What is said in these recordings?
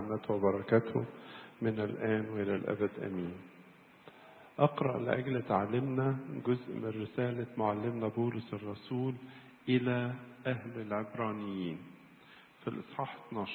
رحمته وبركاته من الآن وإلى الأبد أمين أقرأ لأجل تعلمنا جزء من رسالة معلمنا بولس الرسول إلى أهل العبرانيين في الإصحاح 12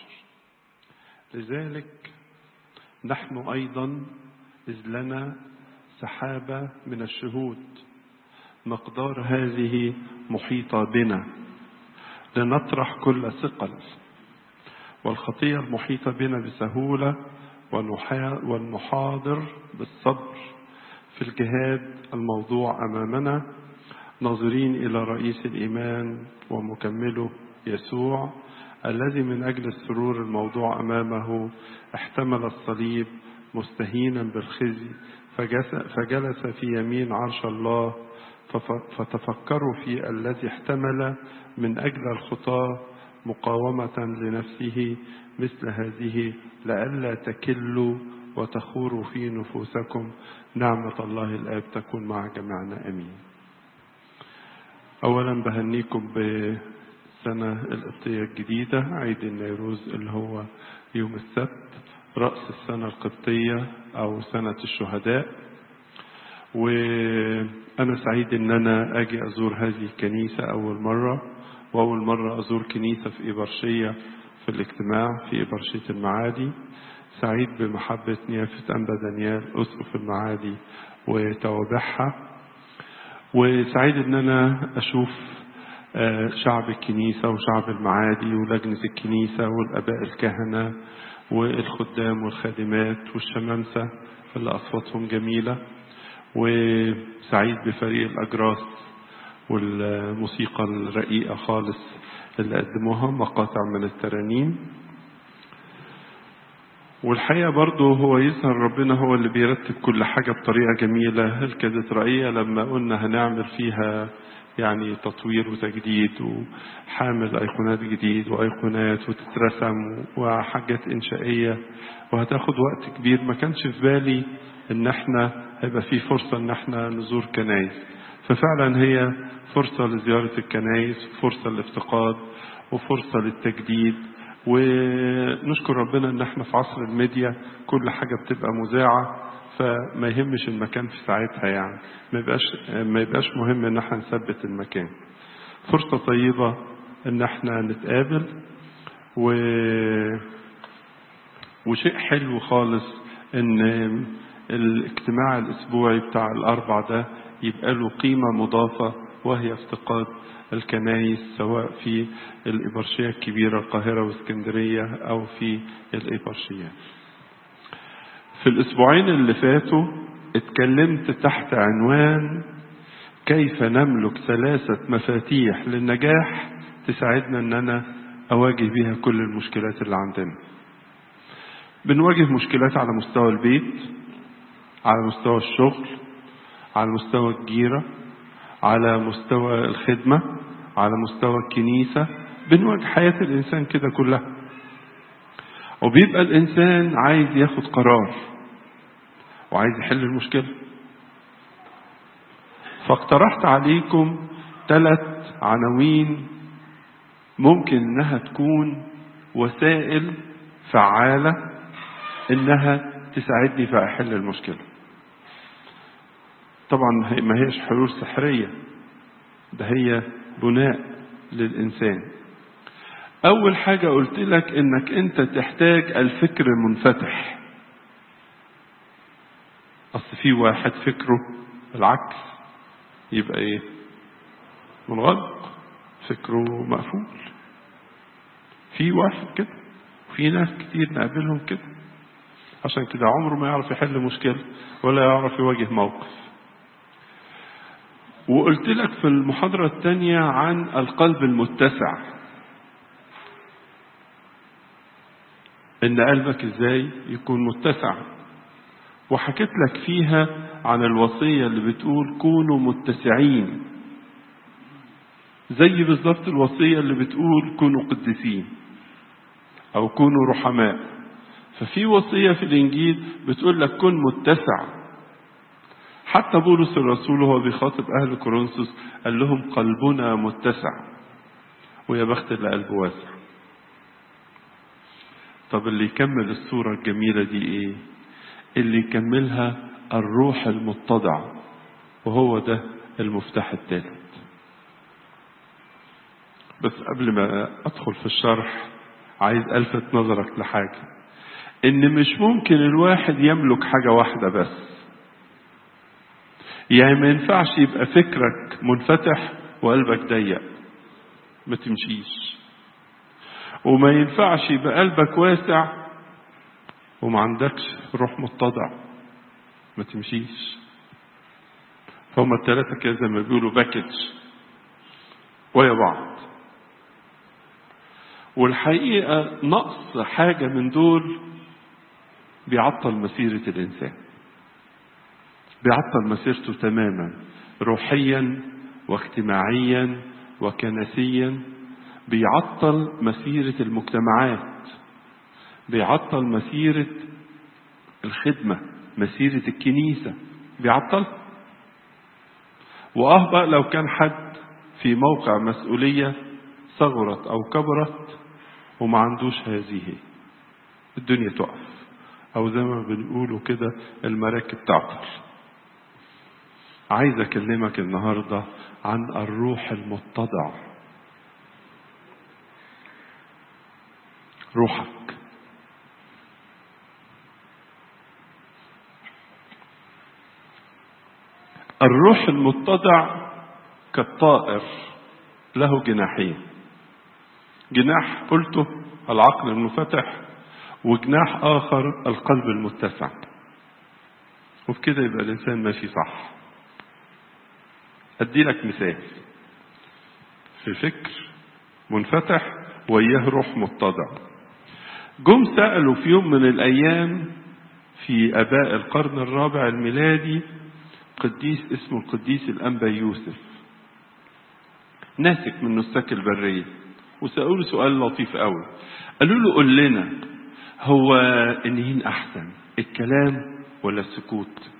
لذلك نحن أيضا إذ لنا سحابة من الشهود مقدار هذه محيطة بنا لنطرح كل ثقل والخطية المحيطة بنا بسهولة والنحاضر بالصبر في الجهاد الموضوع أمامنا ناظرين إلى رئيس الإيمان ومكمله يسوع الذي من أجل السرور الموضوع أمامه احتمل الصليب مستهينا بالخزي فجلس في يمين عرش الله فتفكروا في الذي احتمل من أجل الخطاة مقاومة لنفسه مثل هذه لئلا تكلوا وتخوروا في نفوسكم نعمة الله الآب تكون مع جميعنا أمين أولا بهنيكم بالسنة القبطية الجديدة عيد النيروز اللي هو يوم السبت رأس السنة القبطية أو سنة الشهداء وأنا سعيد إن أنا أجي أزور هذه الكنيسة أول مرة وأول مرة أزور كنيسة في إبرشية في الاجتماع في إبرشية المعادي سعيد بمحبة نيافة أنبا دانيال أسقف المعادي وتوابعها وسعيد إن أنا أشوف شعب الكنيسة وشعب المعادي ولجنة الكنيسة والآباء الكهنة والخدام والخادمات والشمامسة اللي أصواتهم جميلة وسعيد بفريق الأجراس والموسيقى الرقيقة خالص اللي قدموها مقاطع من الترانيم والحقيقة برضه هو يظهر ربنا هو اللي بيرتب كل حاجة بطريقة جميلة الكاتدرائية لما قلنا هنعمل فيها يعني تطوير وتجديد وحامل أيقونات جديد وأيقونات وتترسم وحاجات إنشائية وهتاخد وقت كبير ما كانش في بالي إن احنا هيبقى في فرصة إن احنا نزور كنايس ففعلا هي فرصة لزيارة الكنايس فرصة للافتقاد وفرصة للتجديد ونشكر ربنا ان احنا في عصر الميديا كل حاجة بتبقى مذاعة فما يهمش المكان في ساعتها يعني ما يبقاش ما يبقاش مهم ان احنا نثبت المكان فرصة طيبة ان احنا نتقابل و وشيء حلو خالص ان الاجتماع الاسبوعي بتاع الاربع ده يبقى له قيمة مضافة وهي افتقاد الكنايس سواء في الإبرشية الكبيرة القاهرة واسكندرية أو في الإبرشية في الأسبوعين اللي فاتوا اتكلمت تحت عنوان كيف نملك ثلاثة مفاتيح للنجاح تساعدنا ان انا اواجه بيها كل المشكلات اللي عندنا بنواجه مشكلات على مستوى البيت على مستوى الشغل على مستوى الجيرة على مستوى الخدمة على مستوى الكنيسة بنواجه حياة الإنسان كده كلها وبيبقى الإنسان عايز ياخد قرار وعايز يحل المشكلة فاقترحت عليكم ثلاث عناوين ممكن انها تكون وسائل فعالة انها تساعدني في احل المشكلة طبعا ما هيش حلول سحرية ده هي بناء للإنسان أول حاجة قلت لك إنك أنت تحتاج الفكر المنفتح أصل في واحد فكره العكس يبقى إيه؟ منغلق فكره مقفول في واحد كده وفي ناس كتير نقابلهم كده عشان كده عمره ما يعرف يحل مشكلة ولا يعرف يواجه موقف وقلت لك في المحاضرة الثانية عن القلب المتسع ان قلبك ازاي يكون متسع وحكيت لك فيها عن الوصية اللي بتقول كونوا متسعين زي بالظبط الوصية اللي بتقول كونوا قديسين او كونوا رحماء ففي وصية في الانجيل بتقول لك كن متسع حتى بولس الرسول وهو بيخاطب أهل كورنثوس قال لهم قلبنا متسع ويا بخت اللي قلبه واسع طب اللي يكمل الصورة الجميلة دي ايه اللي يكملها الروح المتضع وهو ده المفتاح الثالث بس قبل ما ادخل في الشرح عايز الفت نظرك لحاجة ان مش ممكن الواحد يملك حاجة واحدة بس يعني ما ينفعش يبقى فكرك منفتح وقلبك ضيق ما تمشيش وما ينفعش يبقى قلبك واسع وما عندكش روح متضع ما تمشيش فهم الثلاثة كده زي ما بيقولوا باكج ويا بعض والحقيقة نقص حاجة من دول بيعطل مسيرة الإنسان بيعطل مسيرته تماما روحيا واجتماعيا وكنسيا بيعطل مسيرة المجتمعات بيعطل مسيرة الخدمة مسيرة الكنيسة بيعطل واه بقى لو كان حد في موقع مسؤولية صغرت أو كبرت وما عندوش هذه الدنيا تقف أو زي ما بنقولوا كده المراكب تعطل عايز أكلمك النهاردة عن الروح المتضع روحك الروح المتضع كالطائر له جناحين جناح قلته العقل المنفتح وجناح آخر القلب المتسع وبكده يبقى الإنسان ماشي صح أدي لك مثال في فكر منفتح وإياه روح متضع جم سألوا في يوم من الأيام في أباء القرن الرابع الميلادي قديس اسمه القديس الأنبا يوسف ناسك من نساك البرية وسألوا سؤال لطيف قوي قالوا له قول لنا هو انهين احسن الكلام ولا السكوت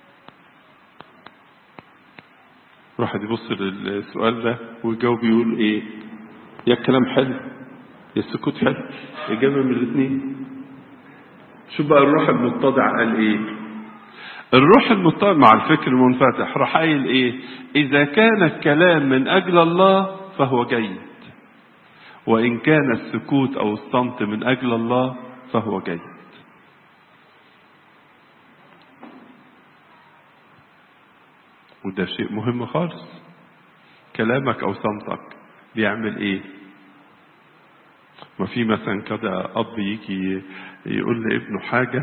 راح يبص للسؤال ده ويجاوب يقول ايه يا الكلام حلو يا السكوت حلو اجابه من الاثنين شوف بقى الروح المتضع قال ايه الروح المتضع مع الفكر المنفتح راح قايل ايه اذا كان الكلام من اجل الله فهو جيد وان كان السكوت او الصمت من اجل الله فهو جيد وده شيء مهم خالص كلامك او صمتك بيعمل ايه ما في مثلا كده اب يجي يقول لابنه حاجه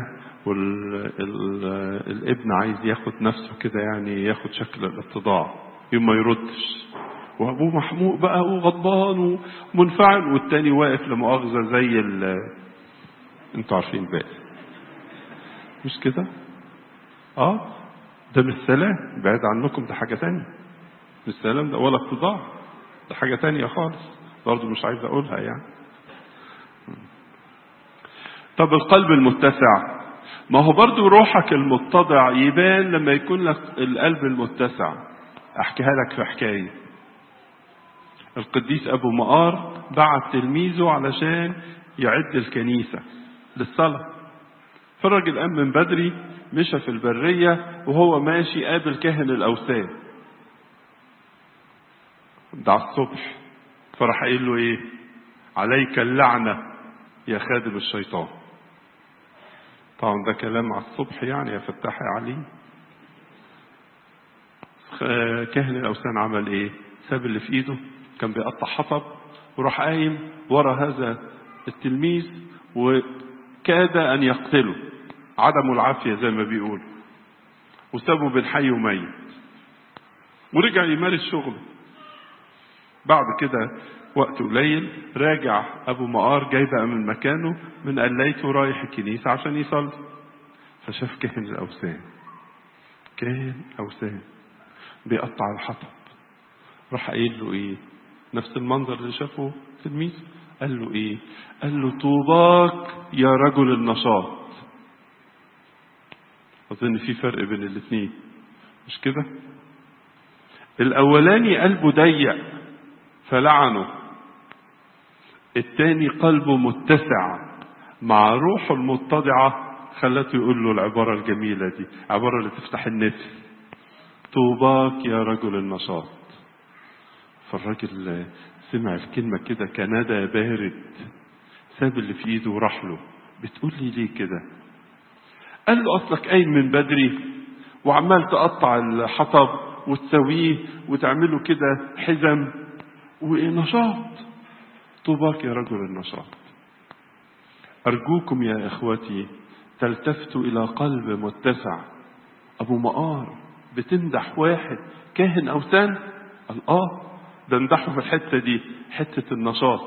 والابن عايز ياخد نفسه كده يعني ياخد شكل الاتضاع يوم ما يردش وابوه محموق بقى وغضبان ومنفعل والتاني واقف لمؤاخذه زي ال انتوا عارفين الباقي مش كده اه ده مش سلام بعيد عنكم ده حاجه تانية مش سلام ده ولا اتضاع ده حاجه تانية خالص برضه مش عايز اقولها يعني طب القلب المتسع ما هو برضو روحك المتضع يبان لما يكون لك القلب المتسع احكيها لك في حكايه القديس ابو مقار بعت تلميذه علشان يعد الكنيسه للصلاه فالراجل قام من بدري مشى في البريه وهو ماشي قابل كاهن الاوثان ده على الصبح فراح قايل له ايه عليك اللعنه يا خادم الشيطان طبعا ده كلام على الصبح يعني يا فتاح يا علي كاهن الاوثان عمل ايه ساب اللي في ايده كان بيقطع حطب وراح قايم ورا هذا التلميذ وكاد ان يقتله عدم العافيه زي ما بيقول وسابه بالحي وميت ورجع يمارس شغله بعد كده وقت قليل راجع ابو مقار جاي بقى من مكانه من قليته رايح الكنيسه عشان يصلي فشاف كاهن الاوثان كاهن اوثان بيقطع الحطب راح قايل له ايه نفس المنظر اللي شافه تلميذ قال له ايه قال له طوباك يا رجل النشاط اظن في فرق بين الاثنين مش كده الاولاني قلبه ضيق فلعنه التاني قلبه متسع مع روحه المتضعة خلته يقول له العبارة الجميلة دي عبارة اللي تفتح النفس طوباك يا رجل النشاط فالراجل سمع الكلمة كده كندى بارد ساب اللي في ايده وراح له بتقول لي ليه كده قال له اصلك قايم من بدري وعمال تقطع الحطب وتسويه وتعمله كده حزم ونشاط طوباك يا رجل النشاط أرجوكم يا إخوتي تلتفتوا إلى قلب متسع أبو مقار بتمدح واحد كاهن أوثان قال آه ده امدحه في الحتة دي حتة النشاط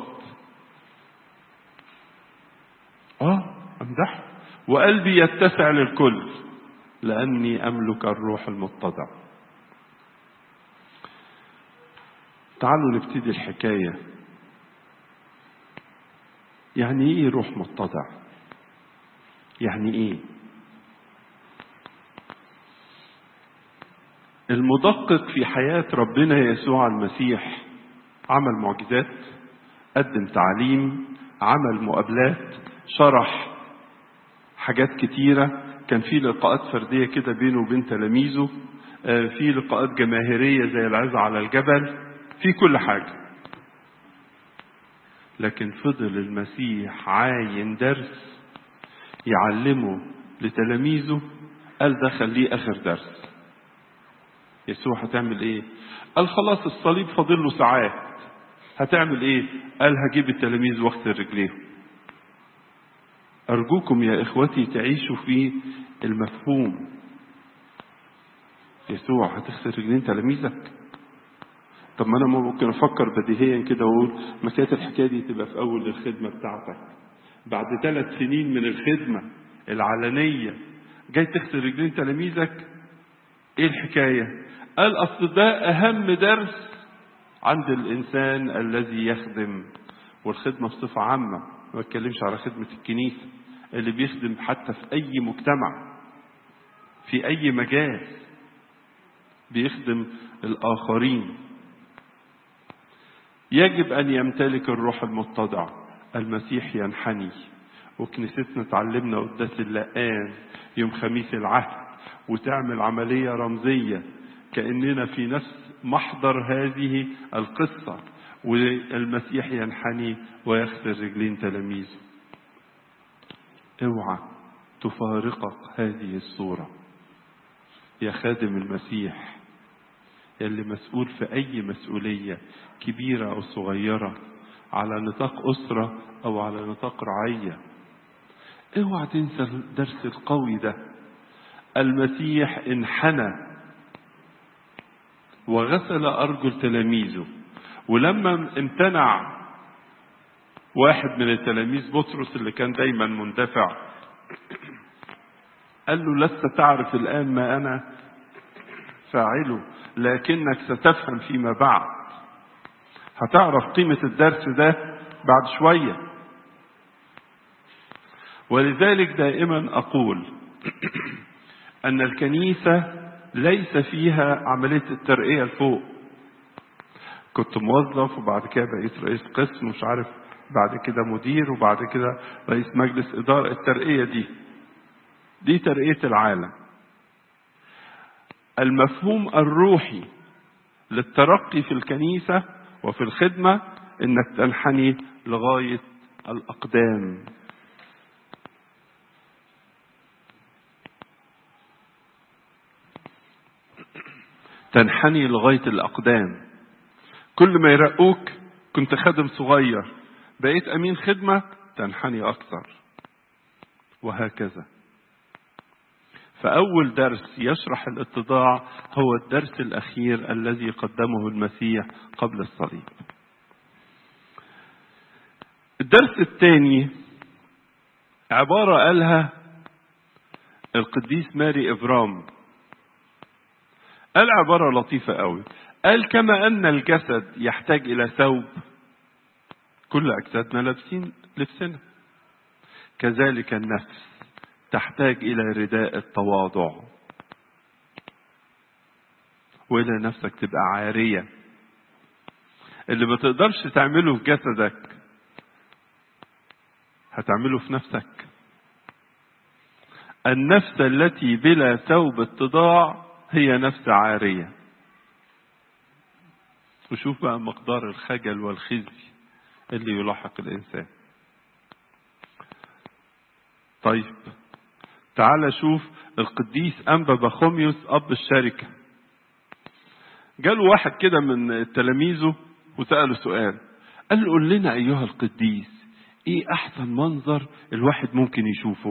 آه امدحه وقلبي يتسع للكل لأني أملك الروح المتضع تعالوا نبتدي الحكاية يعني ايه روح متضع يعني ايه المدقق في حياة ربنا يسوع المسيح عمل معجزات قدم تعليم عمل مقابلات شرح حاجات كتيرة كان في لقاءات فردية كده بينه وبين تلاميذه في لقاءات جماهيرية زي العزة على الجبل في كل حاجة لكن فضل المسيح عاين درس يعلمه لتلاميذه قال ده خليه اخر درس يسوع هتعمل ايه قال خلاص الصليب فاضل له ساعات هتعمل ايه قال هجيب التلاميذ واغسل رجليهم ارجوكم يا اخوتي تعيشوا في المفهوم يسوع هتغسل رجلين تلاميذك طب ما انا ممكن افكر بديهيا كده واقول ما كانت الحكايه دي تبقى في اول الخدمه بتاعتك بعد ثلاث سنين من الخدمه العلنيه جاي تغسل رجلين تلاميذك ايه الحكايه قال اصل ده اهم درس عند الانسان الذي يخدم والخدمه بصفه عامه ما بتكلمش على خدمه الكنيسه اللي بيخدم حتى في اي مجتمع في اي مجال بيخدم الاخرين يجب أن يمتلك الروح المتضع المسيح ينحني وكنيستنا تعلمنا قداس اللقان يوم خميس العهد وتعمل عملية رمزية كأننا في نفس محضر هذه القصة والمسيح ينحني ويغسل رجلين تلاميذه اوعى تفارقك هذه الصورة يا خادم المسيح يلي مسؤول في أي مسؤولية كبيرة أو صغيرة على نطاق أسرة أو على نطاق رعية اوعى تنسى الدرس القوي ده المسيح انحنى وغسل أرجل تلاميذه ولما امتنع واحد من التلاميذ بطرس اللي كان دايما مندفع قال له لست تعرف الآن ما أنا فاعله لكنك ستفهم فيما بعد هتعرف قيمة الدرس ده بعد شوية ولذلك دائما أقول أن الكنيسة ليس فيها عملية الترقية لفوق كنت موظف وبعد كده بقيت رئيس قسم مش عارف بعد كده مدير وبعد كده رئيس مجلس إدارة الترقية دي دي ترقية العالم المفهوم الروحي للترقي في الكنيسة وفي الخدمة انك تنحني لغاية الأقدام تنحني لغاية الأقدام كل ما يرقوك كنت خادم صغير بقيت أمين خدمة تنحني أكثر وهكذا فأول درس يشرح الاتضاع هو الدرس الأخير الذي قدمه المسيح قبل الصليب. الدرس الثاني عبارة قالها القديس ماري إبرام. قال عبارة لطيفة قوي. قال كما أن الجسد يحتاج إلى ثوب كل أجسادنا لابسين لبسنا. كذلك النفس تحتاج إلى رداء التواضع وإلى نفسك تبقى عارية اللي ما تقدرش تعمله في جسدك هتعمله في نفسك النفس التي بلا ثوب اتضاع هي نفس عارية وشوف بقى مقدار الخجل والخزي اللي يلاحق الإنسان طيب تعال شوف القديس أنبا بخوميوس أب الشركة جاله واحد كده من تلاميذه وسأله سؤال قال له قول لنا أيها القديس إيه أحسن منظر الواحد ممكن يشوفه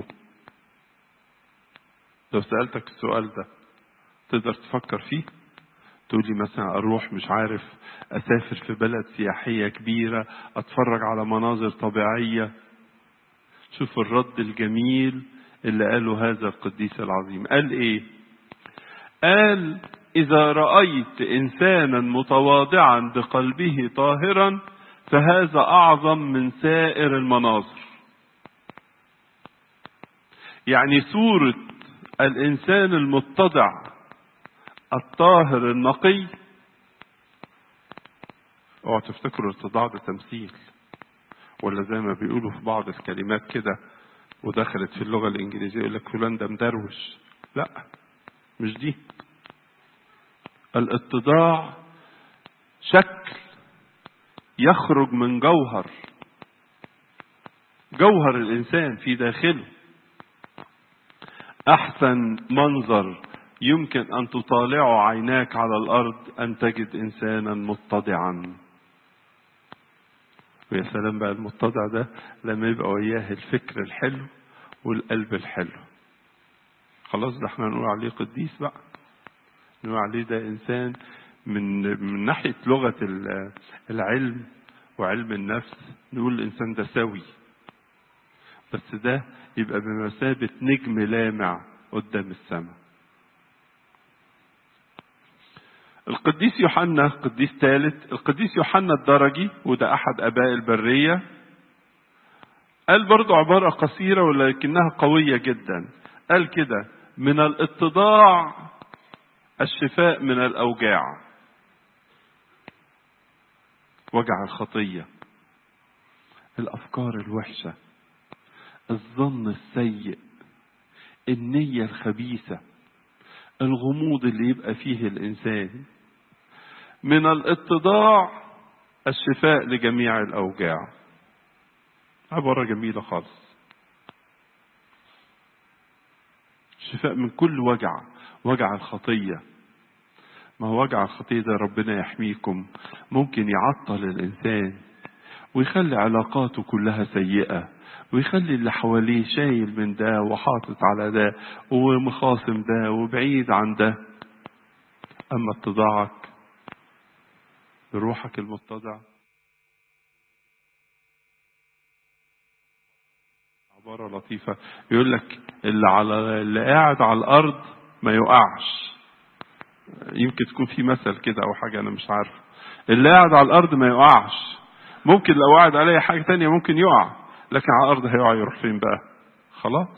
لو سألتك السؤال ده تقدر تفكر فيه تقول لي مثلا أروح مش عارف أسافر في بلد سياحية كبيرة أتفرج على مناظر طبيعية شوف الرد الجميل اللي قاله هذا القديس العظيم قال إيه قال إذا رأيت إنسانا متواضعا بقلبه طاهرا فهذا أعظم من سائر المناظر يعني صورة الإنسان المتضع الطاهر النقي اوعوا تفتكروا الاتضاع ده تمثيل ولا زي ما بيقولوا في بعض الكلمات كده ودخلت في اللغة الإنجليزية يقول لك فلان ده مدروش لا مش دي الاتضاع شكل يخرج من جوهر جوهر الإنسان في داخله أحسن منظر يمكن أن تطالعه عيناك على الأرض أن تجد إنسانا متضعا ويا سلام بقى المتضع ده لما يبقى وياه الفكر الحلو والقلب الحلو خلاص ده احنا نقول عليه قديس بقى نقول عليه ده إنسان من من ناحية لغة العلم وعلم النفس نقول الإنسان ده سوي بس ده يبقى بمثابة نجم لامع قدام السماء القديس يوحنا قديس ثالث القديس يوحنا الدرجي وده أحد أباء البرية قال برضو عبارة قصيرة ولكنها قوية جدا قال كده من الاتضاع الشفاء من الأوجاع وجع الخطية الأفكار الوحشة الظن السيء النية الخبيثة الغموض اللي يبقى فيه الإنسان من الاتضاع الشفاء لجميع الأوجاع عبارة جميلة خالص الشفاء من كل وجع وجع الخطية ما هو وجع الخطية ده ربنا يحميكم ممكن يعطل الإنسان ويخلي علاقاته كلها سيئة ويخلي اللي حواليه شايل من ده وحاطط على ده ومخاصم ده وبعيد عن ده أما اتضاعك بروحك المتضع عبارة لطيفة يقول لك اللي على اللي قاعد على الأرض ما يقعش يمكن تكون في مثل كده أو حاجة أنا مش عارف اللي قاعد على الأرض ما يقعش ممكن لو قاعد عليه حاجة تانية ممكن يقع لكن على الأرض هيقع يروح فين بقى خلاص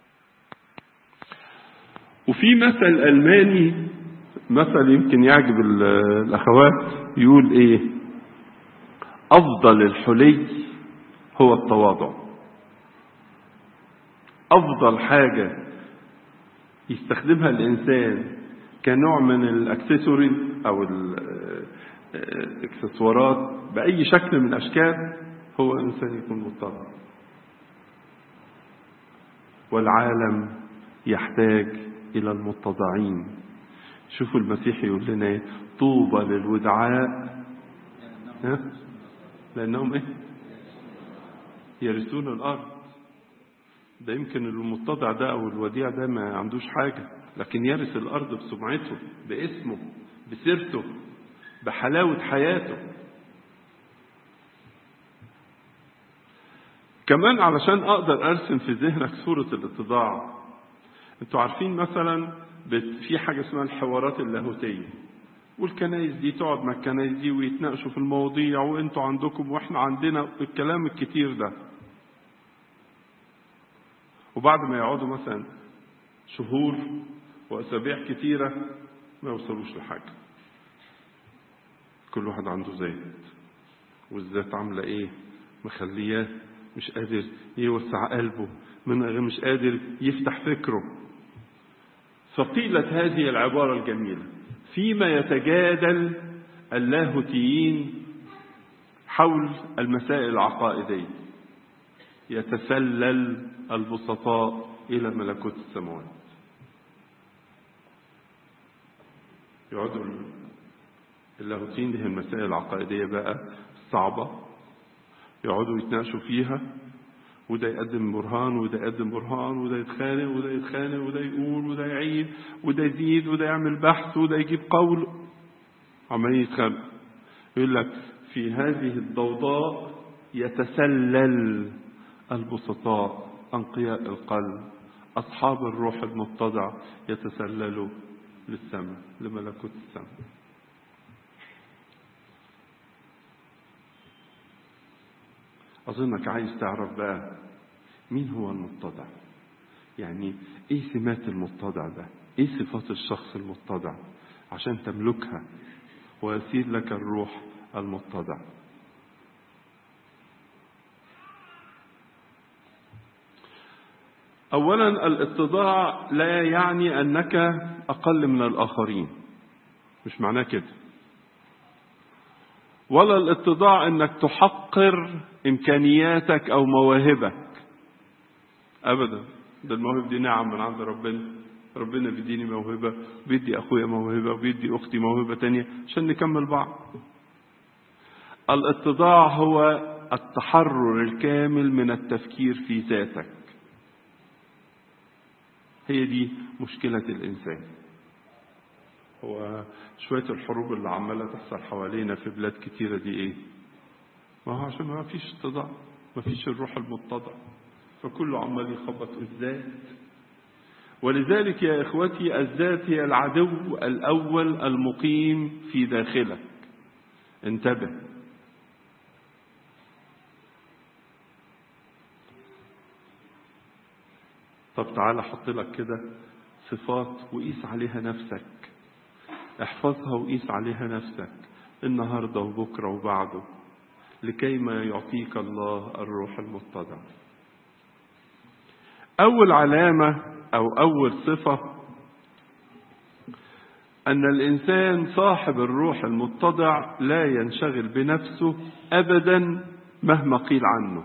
وفي مثل ألماني مثل يمكن يعجب الأخوات يقول إيه أفضل الحلي هو التواضع أفضل حاجة يستخدمها الإنسان كنوع من الأكسسوري أو الاكسسوارات بأي شكل من الأشكال هو إنسان يكون مضطر والعالم يحتاج إلى المتضعين شوفوا المسيح يقول لنا ايه طوبى للودعاء ها؟ لأنهم إيه يرثون الأرض ده يمكن المتضع ده أو الوديع ده ما عندوش حاجة لكن يرث الأرض بسمعته باسمه بسيرته بحلاوة حياته كمان علشان أقدر أرسم في ذهنك صورة الاتضاع انتوا عارفين مثلا في حاجة اسمها الحوارات اللاهوتية والكنايس دي تقعد مع الكنايس دي ويتناقشوا في المواضيع وانتوا عندكم واحنا عندنا الكلام الكتير ده وبعد ما يقعدوا مثلا شهور واسابيع كتيرة ما يوصلوش لحاجة كل واحد عنده ذات والذات عاملة ايه مخلياه مش قادر يوسع قلبه من مش قادر يفتح فكره فقيلت هذه العبارة الجميلة فيما يتجادل اللاهوتيين حول المسائل العقائدية يتسلل البسطاء إلى ملكوت السماوات يقعدوا اللاهوتيين دي المسائل العقائدية بقى الصعبة يقعدوا يتناقشوا فيها وده يقدم برهان وده يقدم برهان وده يتخانق وده يتخانق وده يقول وده يعيد وده يزيد وده يعمل بحث وده يجيب قول عمالين يتخانق يقول لك في هذه الضوضاء يتسلل البسطاء أنقياء القلب أصحاب الروح المتضع يتسللوا للسماء لملكوت السماء أظنك عايز تعرف بقى مين هو المتضع يعني ايه سمات المتضع ده ايه صفات الشخص المتضع عشان تملكها ويسير لك الروح المتضع اولا الاتضاع لا يعني انك اقل من الاخرين مش معناه كده ولا الاتضاع انك تحقر امكانياتك او مواهبك ابدا ده المواهب دي نعم من عند ربنا ربنا بيديني موهبة بيدي أخويا موهبة وبيدي أختي موهبة تانية عشان نكمل بعض الاتضاع هو التحرر الكامل من التفكير في ذاتك هي دي مشكلة الإنسان هو شوية الحروب اللي عمالة تحصل حوالينا في بلاد كتيرة دي إيه؟ ما هو عشان ما فيش اتضاع ما فيش الروح المتضع فكله عمال يخبط في الذات ولذلك يا إخوتي الذات هي العدو الأول المقيم في داخلك انتبه طب تعالى حط لك كده صفات وقيس عليها نفسك احفظها وقيس عليها نفسك النهارده وبكره وبعده لكي ما يعطيك الله الروح المتضع اول علامه او اول صفه ان الانسان صاحب الروح المتضع لا ينشغل بنفسه ابدا مهما قيل عنه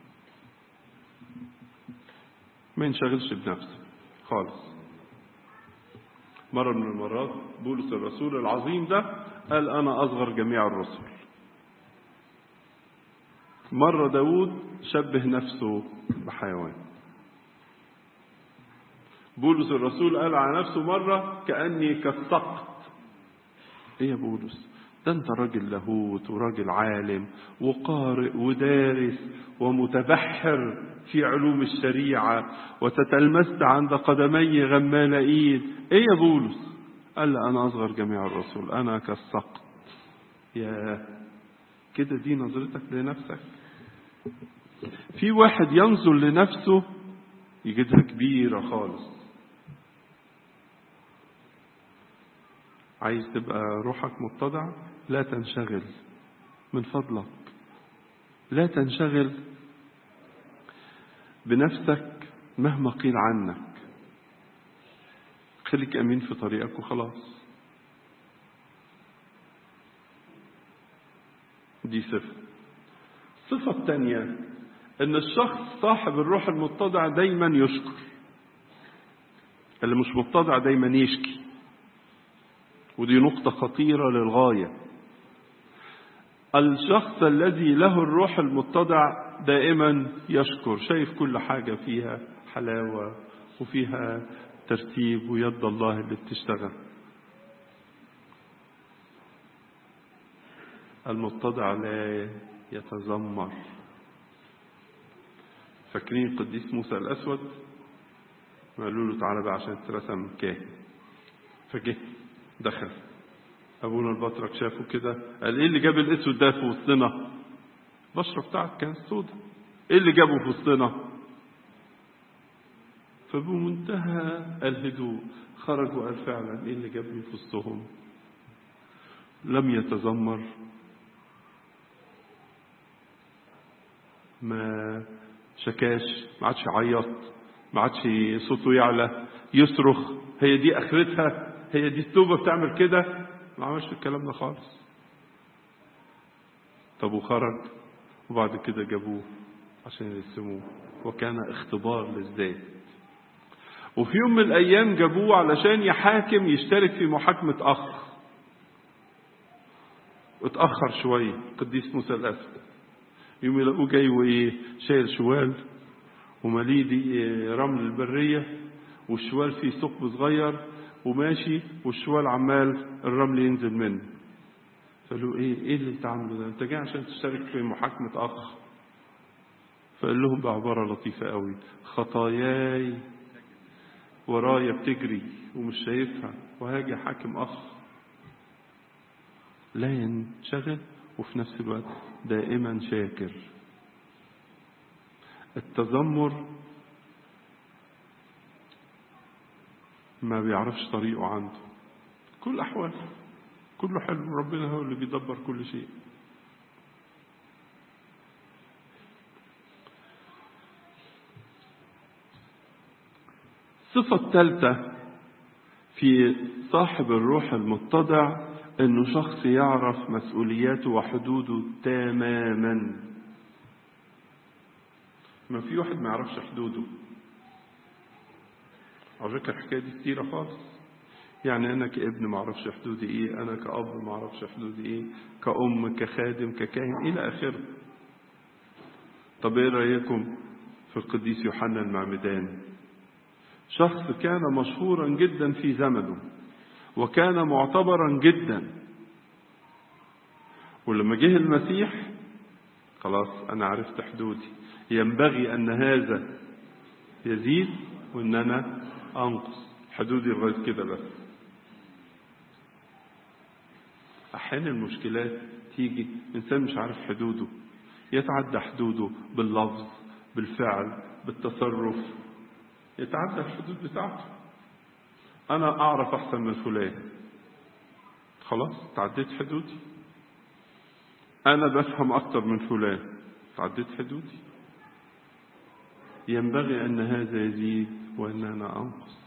ما ينشغلش بنفسه خالص مرة من المرات بولس الرسول العظيم ده قال أنا أصغر جميع الرسل مرة داود شبه نفسه بحيوان بولس الرسول قال على نفسه مرة كأني كالسقط ايه يا بولس ده انت راجل لاهوت وراجل عالم وقارئ ودارس ومتبحر في علوم الشريعة وتتلمست عند قدمي غمالئين ايه يا بولس قال لا انا اصغر جميع الرسل انا كالسقط يا كده دي نظرتك لنفسك في واحد ينظر لنفسه يجدها كبيرة خالص عايز تبقى روحك متضع لا تنشغل من فضلك لا تنشغل بنفسك مهما قيل عنك خليك امين في طريقك وخلاص دي صفة الصفة الثانية ان الشخص صاحب الروح المتضع دايما يشكر اللي مش متضع دايما يشكي ودي نقطة خطيرة للغاية الشخص الذي له الروح المتضع دائما يشكر شايف كل حاجة فيها حلاوة وفيها ترتيب ويد الله اللي بتشتغل المتضع لا يتذمر فاكرين القديس موسى الأسود قالوا له تعالى بقى عشان ترسم كاهن فجه دخل أبونا البطرك شافه كده قال إيه اللي جاب الأسود ده في وسطنا البشرة بتاعت كانت سودة إيه اللي جابه في وسطنا فبمنتهى الهدوء خرج وقال فعلا إيه اللي جابني في وسطهم لم يتذمر ما شكاش ما عادش يعيط ما عادش صوته يعلى يصرخ هي دي اخرتها هي دي التوبه بتعمل كده ما عملش الكلام ده خالص طب وخرج وبعد كده جابوه عشان يرسموه وكان اختبار للذات وفي يوم من الايام جابوه علشان يحاكم يشترك في محاكمه اخ اتاخر شويه قديس موسى الاسود يوم يلاقوه جاي وايه شايل شوال ومليه دي رمل البريه والشوال فيه ثقب صغير وماشي والشوال عمال الرمل ينزل منه فقالوا ايه ايه اللي انت عامله ده انت جاي عشان تشترك في محاكمه اخ فقال لهم بعباره لطيفه قوي خطاياي ورايا بتجري ومش شايفها وهاجي حاكم اخ لا ينشغل وفي نفس الوقت دائما شاكر التذمر ما بيعرفش طريقه عنده كل أحوال كله حلو ربنا هو اللي بيدبر كل شيء الصفة الثالثة في صاحب الروح المتضع انه شخص يعرف مسؤولياته وحدوده تماما ما في واحد ما يعرفش حدوده على فكره الحكايه دي كتيره خالص يعني انا كابن ما اعرفش حدودي ايه انا كاب ما اعرفش حدودي ايه كأم كخادم ككاهن الى اخره طب ايه رايكم في القديس يوحنا المعمدان شخص كان مشهورا جدا في زمنه وكان معتبرا جدا ولما جه المسيح خلاص انا عرفت حدودي ينبغي ان هذا يزيد وان انا انقص حدودي لغايه كده بس احيانا المشكلات تيجي انسان مش عارف حدوده يتعدى حدوده باللفظ بالفعل بالتصرف يتعدى الحدود بتاعته انا اعرف احسن من فلان خلاص تعديت حدودي انا بفهم اكتر من فلان تعديت حدودي ينبغي ان هذا يزيد وان انا انقص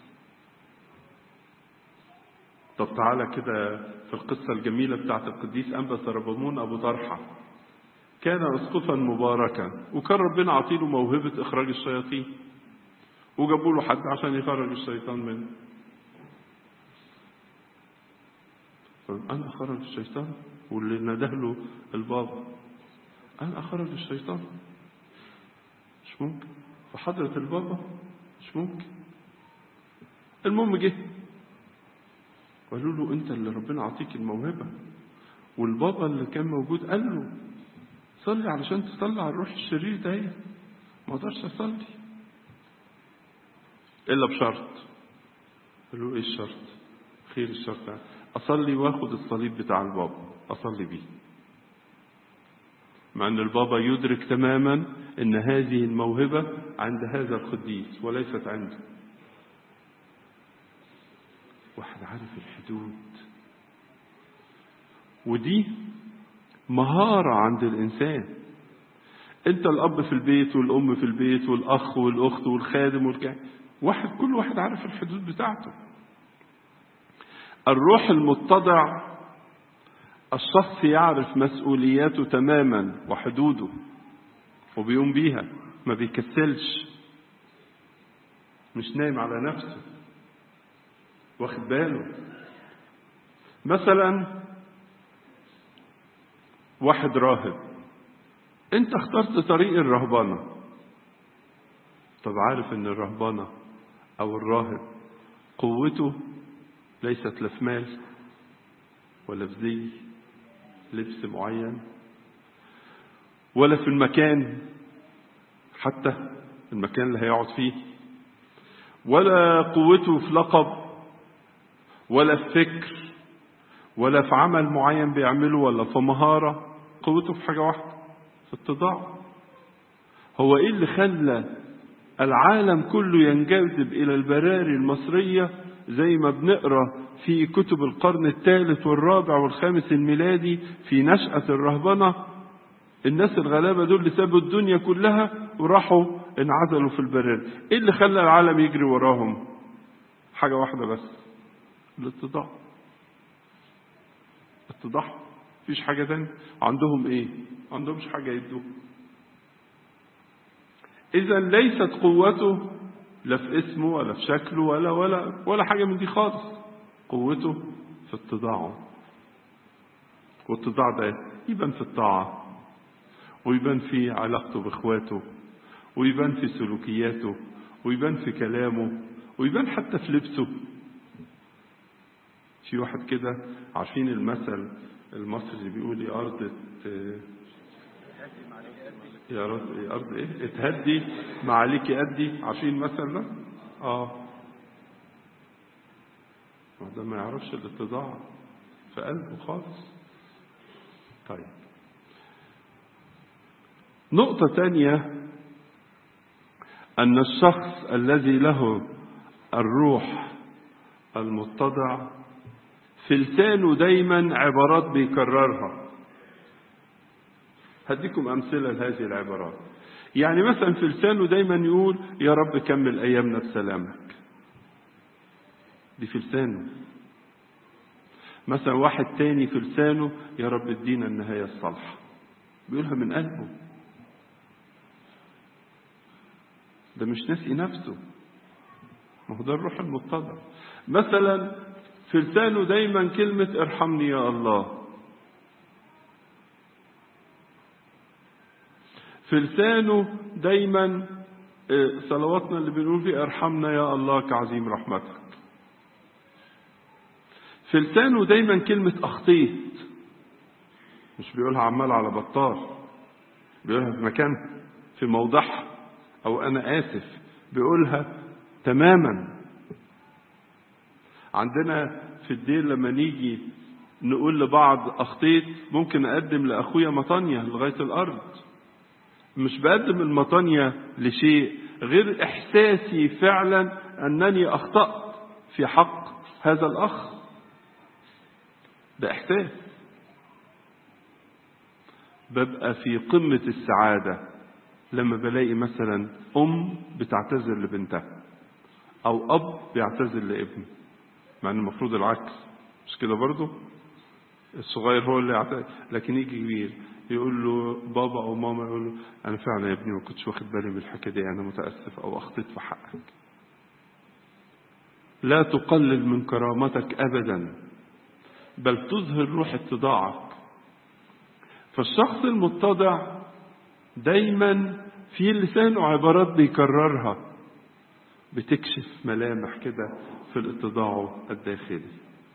طب تعالى كده في القصة الجميلة بتاعت القديس أنبا سربمون أبو طرحة كان أسقفا مباركا وكان ربنا عطيله موهبة إخراج الشياطين وجابوا له حد عشان يخرج الشيطان منه أنا أخرج الشيطان واللي نده له البابا أنا أخرج الشيطان مش ممكن في حضرة البابا مش ممكن المهم جه وقالوا له أنت اللي ربنا عطيك الموهبة والبابا اللي كان موجود قال له صلي علشان تطلع الروح الشرير ده ما اقدرش اصلي الا بشرط قال له ايه الشرط خير الشرط اصلي واخد الصليب بتاع البابا اصلي بيه مع ان البابا يدرك تماما ان هذه الموهبه عند هذا القديس وليست عنده واحد عارف الحدود ودي مهارة عند الإنسان أنت الأب في البيت والأم في البيت والأخ والأخت والخادم والكاهن واحد كل واحد عارف الحدود بتاعته الروح المتضع الشخص يعرف مسؤولياته تماما وحدوده وبيقوم بيها ما بيكسلش مش نايم على نفسه واخد باله مثلا واحد راهب انت اخترت طريق الرهبنة طب عارف ان الرهبنة او الراهب قوته ليست لا في مال ولا في زي لبس معين ولا في المكان حتى المكان اللي هيقعد فيه ولا قوته في لقب ولا في فكر ولا في عمل معين بيعمله ولا في مهارة قوته في حاجة واحدة في اتضاع هو ايه اللي خلى العالم كله ينجذب الى البراري المصرية زي ما بنقرا في كتب القرن الثالث والرابع والخامس الميلادي في نشأة الرهبنة الناس الغلابة دول اللي سابوا الدنيا كلها وراحوا انعزلوا في البرية ايه اللي خلى العالم يجري وراهم حاجة واحدة بس الاتضاع اتضاع مفيش حاجة تانية عندهم ايه عندهمش حاجة يدوه اذا ليست قوته لا في اسمه ولا في شكله ولا ولا ولا حاجة من دي خالص قوته في اتضاعه والاتضاع ده يبان في الطاعة ويبان في علاقته باخواته ويبان في سلوكياته ويبان في كلامه ويبان حتى في لبسه في واحد كده عارفين المثل المصري اللي بيقول يا أرض يا أرض يا أرض إيه اتهدي ما عليك أدي عارفين المثل ده؟ آه ده ما يعرفش الاتضاع في قلبه خالص طيب نقطة تانية أن الشخص الذي له الروح المتضع في لسانه دايما عبارات بيكررها هديكم أمثلة لهذه العبارات يعني مثلا في لسانه دايما يقول يا رب كمل أيامنا بسلامك دي في لسانه مثلا واحد تاني في لسانه يا رب ادينا النهاية الصالحة بيقولها من قلبه ده مش ناسي نفسه ما هو ده الروح المتضع مثلا في لسانه دايما كلمة ارحمني يا الله في لسانه دايما صلواتنا اللي بنقول فيها ارحمنا يا الله كعظيم رحمتك في لسانه دايما كلمة أخطيت مش بيقولها عمال على بطال بيقولها في مكان في موضعها أو أنا آسف بيقولها تماما عندنا في الدين لما نيجي نقول لبعض أخطيت ممكن أقدم لأخويا مطانية لغاية الأرض مش بقدم المطانية لشيء غير إحساسي فعلا أنني أخطأت في حق هذا الأخ ده إحساس ببقى في قمة السعادة لما بلاقي مثلا أم بتعتذر لبنتها أو أب بيعتذر لابنه مع أن المفروض العكس مش كده برضه الصغير هو اللي يعتذر لكن يجي كبير يقول له بابا أو ماما يقول له أنا فعلا يا ابني ما كنتش واخد بالي من الحكاية دي أنا متأسف أو أخطيت في حقك لا تقلل من كرامتك أبدا بل تظهر روح اتضاعك فالشخص المتضع دايما في لسانه عبارات بيكررها بتكشف ملامح كده في الاتضاع الداخلي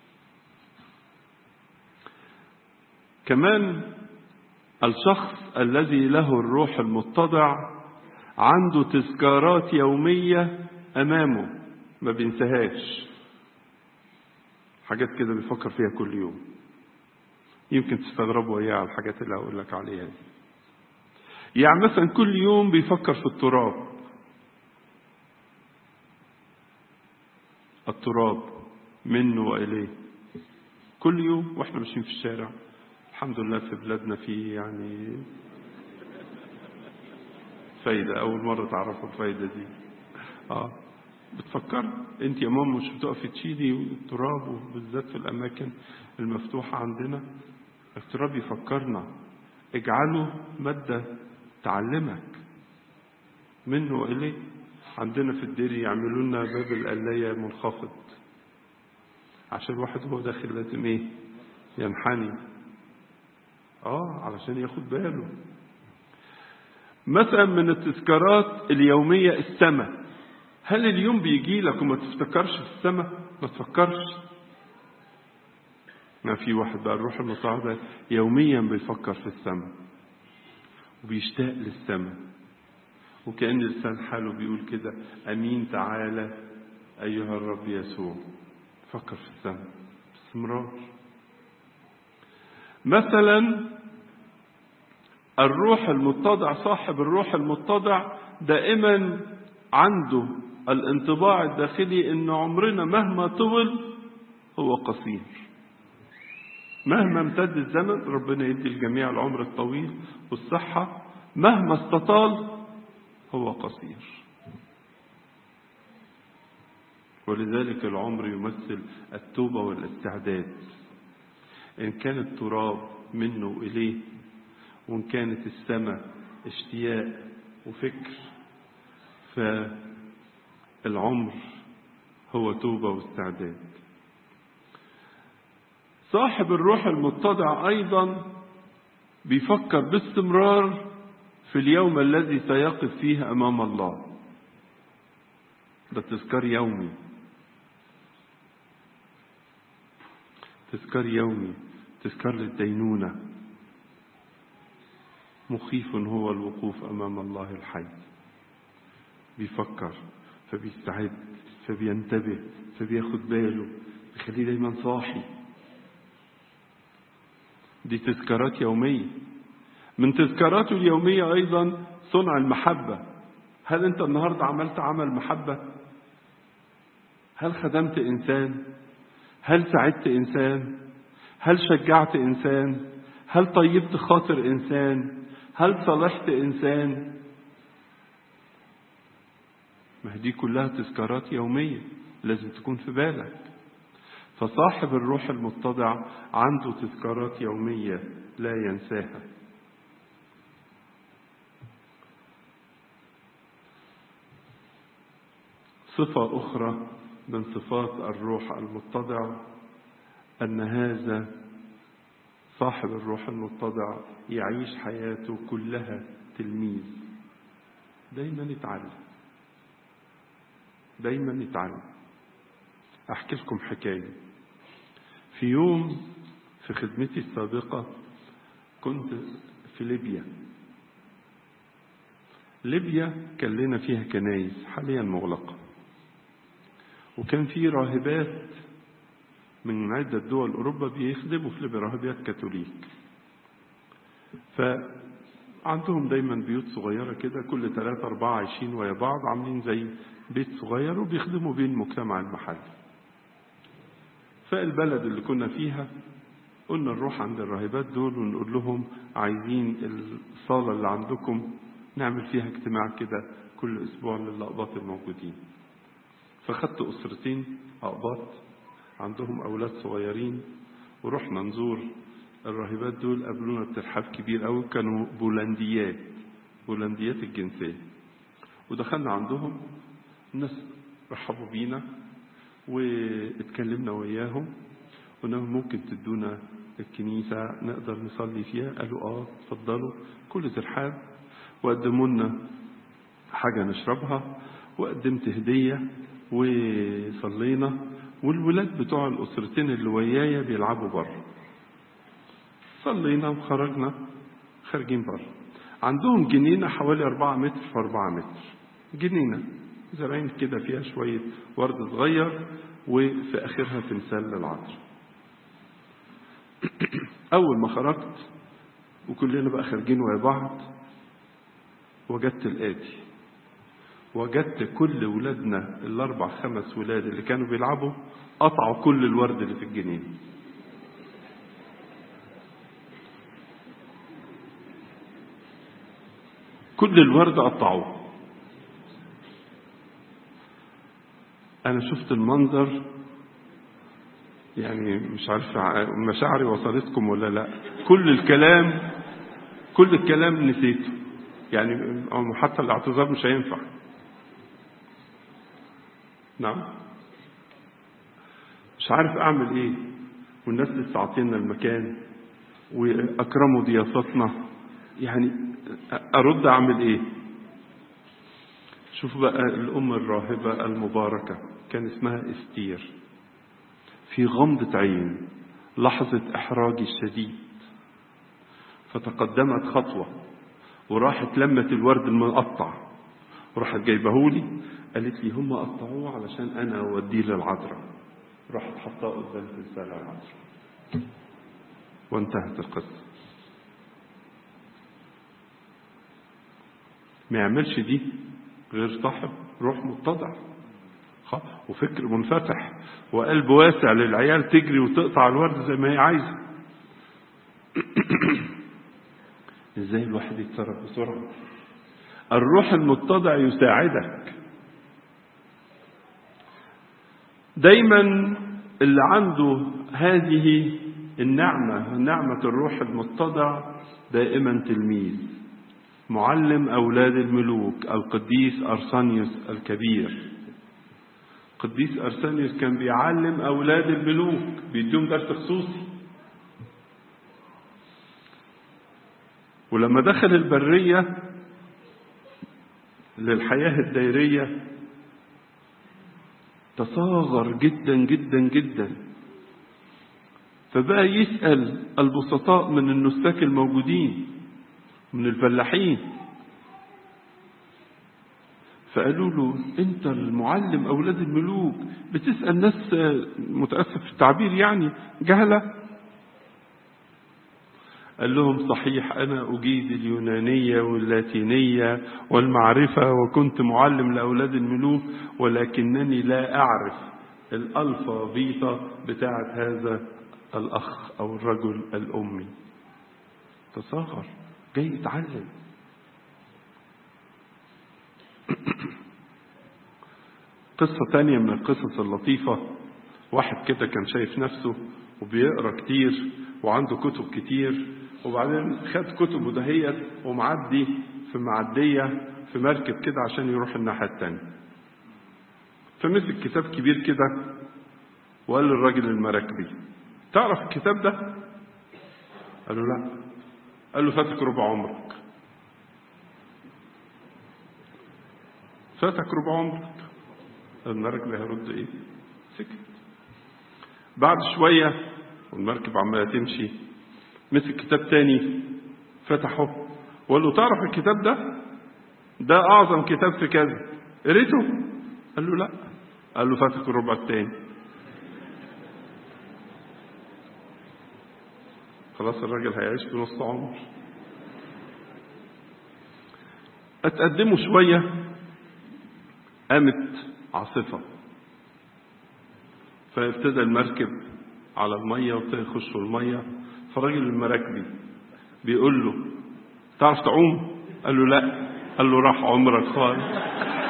كمان الشخص الذي له الروح المتضع عنده تذكارات يومية أمامه ما بينساهاش حاجات كده بيفكر فيها كل يوم يمكن تستغربوا وياه على الحاجات اللي هقول لك عليها دي يعني مثلا كل يوم بيفكر في التراب التراب منه وإليه كل يوم واحنا ماشيين في الشارع الحمد لله في بلادنا في يعني فايدة أول مرة تعرفوا الفايدة دي اه بتفكر انت يا ماما مش بتقفي تشيلي التراب وبالذات في الأماكن المفتوحة عندنا التراب يفكرنا اجعله مادة تعلمك منه إليه عندنا في الدير يعملوا لنا باب القلاية منخفض عشان الواحد وهو داخل لازم ايه ينحني اه علشان ياخد باله مثلا من التذكارات اليومية السماء هل اليوم بيجي لك وما تفتكرش في السماء ما تفكرش ما في واحد بقى الروح المصاعدة يوميا بيفكر في السماء وبيشتاق للسماء وكأن لسان حاله بيقول كده أمين تعالى أيها الرب يسوع فكر في السماء باستمرار مثلا الروح المتضع صاحب الروح المتضع دائما عنده الانطباع الداخلي ان عمرنا مهما طول هو قصير مهما امتد الزمن ربنا يدي الجميع العمر الطويل والصحة مهما استطال هو قصير ولذلك العمر يمثل التوبة والاستعداد إن كان التراب منه إليه وإن كانت السماء اشتياق وفكر فالعمر هو توبة واستعداد صاحب الروح المتضع أيضا بيفكر باستمرار في اليوم الذي سيقف فيه أمام الله ده تذكار يومي تذكار يومي تذكار للدينونة مخيف هو الوقوف أمام الله الحي بيفكر فبيستعد فبينتبه فبياخد باله بيخليه دايما صاحي دي تذكارات يومية من تذكاراته اليومية أيضا صنع المحبة هل أنت النهاردة عملت عمل محبة هل خدمت إنسان هل ساعدت إنسان هل شجعت إنسان هل طيبت خاطر إنسان هل صلحت إنسان ما دي كلها تذكارات يومية لازم تكون في بالك فصاحب الروح المتضع عنده تذكارات يومية لا ينساها صفة أخرى من صفات الروح المتضع أن هذا صاحب الروح المتضع يعيش حياته كلها تلميذ دايما يتعلم دايما يتعلم أحكي لكم حكاية في يوم في خدمتي السابقة كنت في ليبيا ليبيا كان لنا فيها كنايس حاليا مغلقة وكان في راهبات من عدة دول أوروبا بيخدموا في ليبيا راهبات كاثوليك فعندهم دايما بيوت صغيرة كده كل ثلاثة أربعة عايشين ويا بعض عاملين زي بيت صغير وبيخدموا بيه المجتمع المحلي فالبلد اللي كنا فيها قلنا نروح عند الراهبات دول ونقول لهم عايزين الصالة اللي عندكم نعمل فيها اجتماع كده كل أسبوع للأقباط الموجودين فخدت أسرتين أقباط عندهم أولاد صغيرين ورحنا نزور الراهبات دول قابلونا بترحاب كبير قوي كانوا بولنديات بولنديات الجنسية ودخلنا عندهم الناس رحبوا بينا واتكلمنا وياهم قلنا لهم ممكن تدونا الكنيسة نقدر نصلي فيها قالوا اه اتفضلوا كل ترحاب وقدموا لنا حاجة نشربها وقدمت هدية وصلينا والولاد بتوع الأسرتين اللي ويايا بيلعبوا بره صلينا وخرجنا خارجين بره عندهم جنينة حوالي أربعة متر في أربعة متر جنينة زرعين كده فيها شوية ورد صغير وفي آخرها تمثال للعطر أول ما خرجت وكلنا بقى خارجين ويا بعض وجدت الآتي وجدت كل ولادنا الأربع خمس ولاد اللي كانوا بيلعبوا قطعوا كل الورد اللي في الجنين كل الورد قطعوه أنا شفت المنظر يعني مش عارف مشاعري وصلتكم ولا لا كل الكلام كل الكلام نسيته يعني حتى الاعتذار مش هينفع نعم مش عارف اعمل ايه والناس لسه عاطينا المكان واكرموا ضيافتنا يعني ارد اعمل ايه شوفوا بقى الام الراهبه المباركه كان اسمها استير في غمضه عين لحظه احراجي الشديد فتقدمت خطوه وراحت لمت الورد المقطع وراحت جايبهولي قالت لي هم قطعوه علشان انا اوديه للعذراء راحت حطاه قدام تمثال العذراء وانتهت القصه ما يعملش دي غير صاحب روح متضع وفكر منفتح وقلب واسع للعيال تجري وتقطع الورد زي ما هي عايزه ازاي الواحد يتصرف بسرعه الروح المتضع يساعدك دايما اللي عنده هذه النعمة نعمة الروح المتضع دائما تلميذ معلم أولاد الملوك القديس أرسانيوس الكبير قديس أرسانيوس كان بيعلم أولاد الملوك بيديهم درس خصوصي ولما دخل البرية للحياة الدائرية تصاغر جدا جدا جدا فبقى يسأل البسطاء من النساك الموجودين من الفلاحين فقالوا له انت المعلم اولاد الملوك بتسال ناس متاسف في التعبير يعني جهله قال لهم صحيح انا اجيد اليونانيه واللاتينيه والمعرفه وكنت معلم لاولاد الملوك ولكنني لا اعرف الالفا بيتا بتاعه هذا الاخ او الرجل الامي تصغر جاي يتعلم قصة تانية من القصص اللطيفة واحد كده كان شايف نفسه وبيقرا كتير وعنده كتب كتير وبعدين خد كتبه دهيت ومعدي في معدية في مركب كده عشان يروح الناحية التانية فمسك كتاب كبير كده وقال للراجل المراكبي تعرف الكتاب ده؟ قال له لا قال له فاتك ربع عمرك فاتك ربع عمرك المركب هيرد ايه سكت بعد شوية والمركب عمالة تمشي مسك كتاب تاني فتحه وقال له تعرف الكتاب ده ده أعظم كتاب في كذا قريته قال له لا قال له فاتك الربع التاني خلاص الراجل هيعيش بنص عمر اتقدموا شوية قامت عاصفة فابتدى المركب على المية وابتدى يخشوا المية فالراجل المراكبي بيقول له تعرف تعوم؟ قال له لا قال له راح عمرك خالص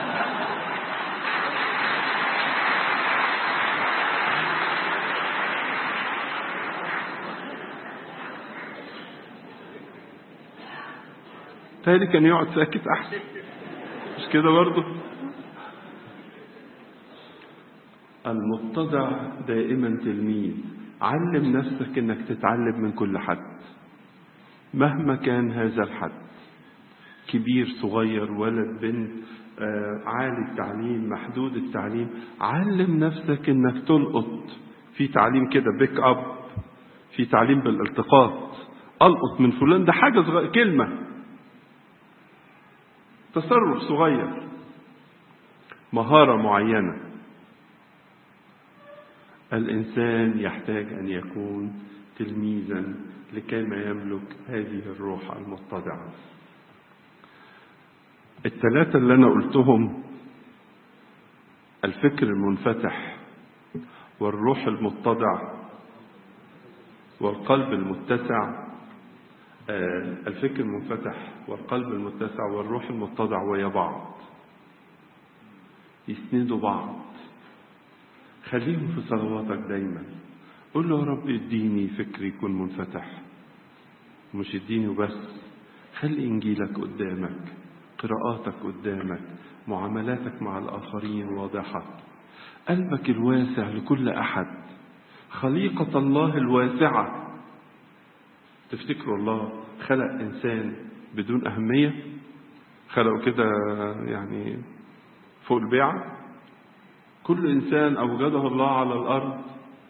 تالي كان يقعد ساكت احسن مش كده برضه المتضع دائما تلميذ علم نفسك انك تتعلم من كل حد مهما كان هذا الحد كبير صغير ولد بنت آه، عالي التعليم محدود التعليم علم نفسك انك تلقط في تعليم كده بيك اب في تعليم بالالتقاط القط من فلان ده حاجه صغيره كلمه تصرف صغير مهاره معينه الإنسان يحتاج أن يكون تلميذا لكي ما يملك هذه الروح المتضعة الثلاثة اللي أنا قلتهم الفكر المنفتح والروح المتضع والقلب المتسع آه، الفكر المنفتح والقلب المتسع والروح المتضع ويا بعض يسندوا بعض خليهم في صلواتك دايما قول له يا رب اديني فكر يكون منفتح مش اديني وبس خلي انجيلك قدامك قراءاتك قدامك معاملاتك مع الاخرين واضحه قلبك الواسع لكل احد خليقه الله الواسعه تفتكروا الله خلق انسان بدون اهميه خلقه كده يعني فوق البيعه كل إنسان أوجده الله على الأرض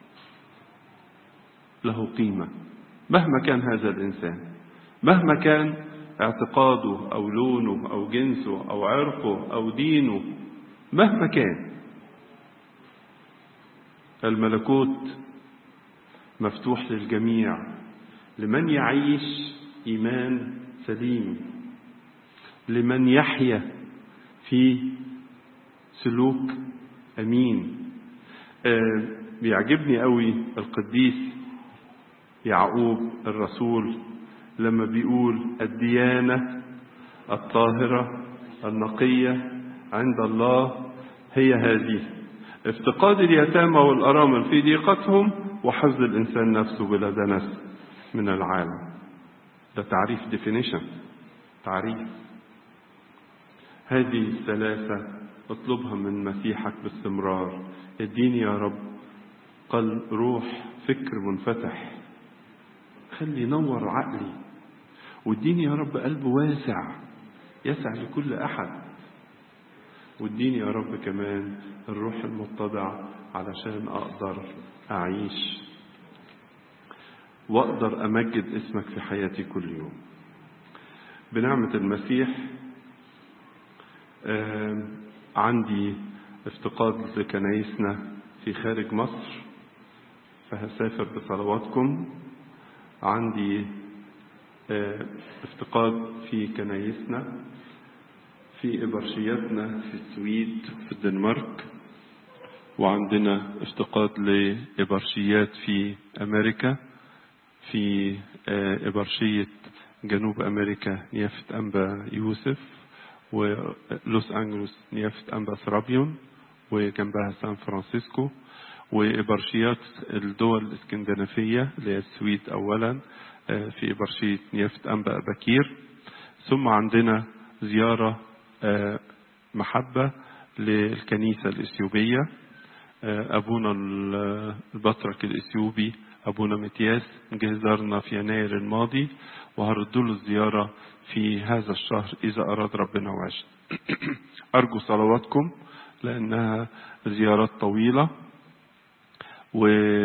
له قيمة مهما كان هذا الإنسان مهما كان اعتقاده أو لونه أو جنسه أو عرقه أو دينه مهما كان الملكوت مفتوح للجميع لمن يعيش إيمان سليم لمن يحيا في سلوك امين آه بيعجبني قوي القديس يعقوب الرسول لما بيقول الديانه الطاهره النقية عند الله هي هذه افتقاد اليتامى والأرامل في ضيقتهم وحفظ الإنسان نفسه بلا دنس من العالم ده تعريف definition تعريف هذه الثلاثة اطلبها من مسيحك باستمرار اديني يا رب قلب روح فكر منفتح خلي ينور عقلي واديني يا رب قلب واسع يسع لكل احد واديني يا رب كمان الروح المتضع علشان اقدر اعيش واقدر امجد اسمك في حياتي كل يوم بنعمه المسيح عندي افتقاد لكنايسنا في خارج مصر فهسافر بصلواتكم عندي افتقاد في كنايسنا في إبرشياتنا في السويد في الدنمارك وعندنا افتقاد لإبرشيات في أمريكا في إبرشية جنوب أمريكا نيافة أنبا يوسف ولوس أنجلوس نيافة أنبا سرابيون وجنبها سان فرانسيسكو وإبرشيات الدول الإسكندنافية اللي هي السويد أولا في إبرشية نيافة أنبا بكير ثم عندنا زيارة محبة للكنيسة الإثيوبية أبونا البطرك الإثيوبي أبونا متياس جه زارنا في يناير الماضي وهرد له الزيارة في هذا الشهر إذا أراد ربنا وعشنا أرجو صلواتكم لأنها زيارات طويلة و...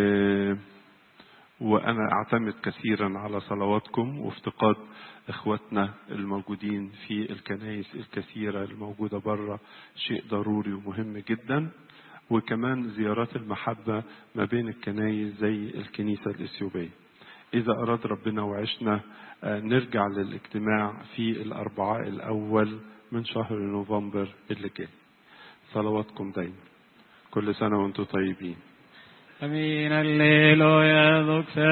وأنا أعتمد كثيرا على صلواتكم وافتقاد إخواتنا الموجودين في الكنائس الكثيرة الموجودة بره شيء ضروري ومهم جدا وكمان زيارات المحبة ما بين الكنائس زي الكنيسة الإثيوبية إذا أراد ربنا وعشنا نرجع للاجتماع في الأربعاء الأول من شهر نوفمبر اللي جاي صلواتكم دايما كل سنة وانتم طيبين أمين الليل يا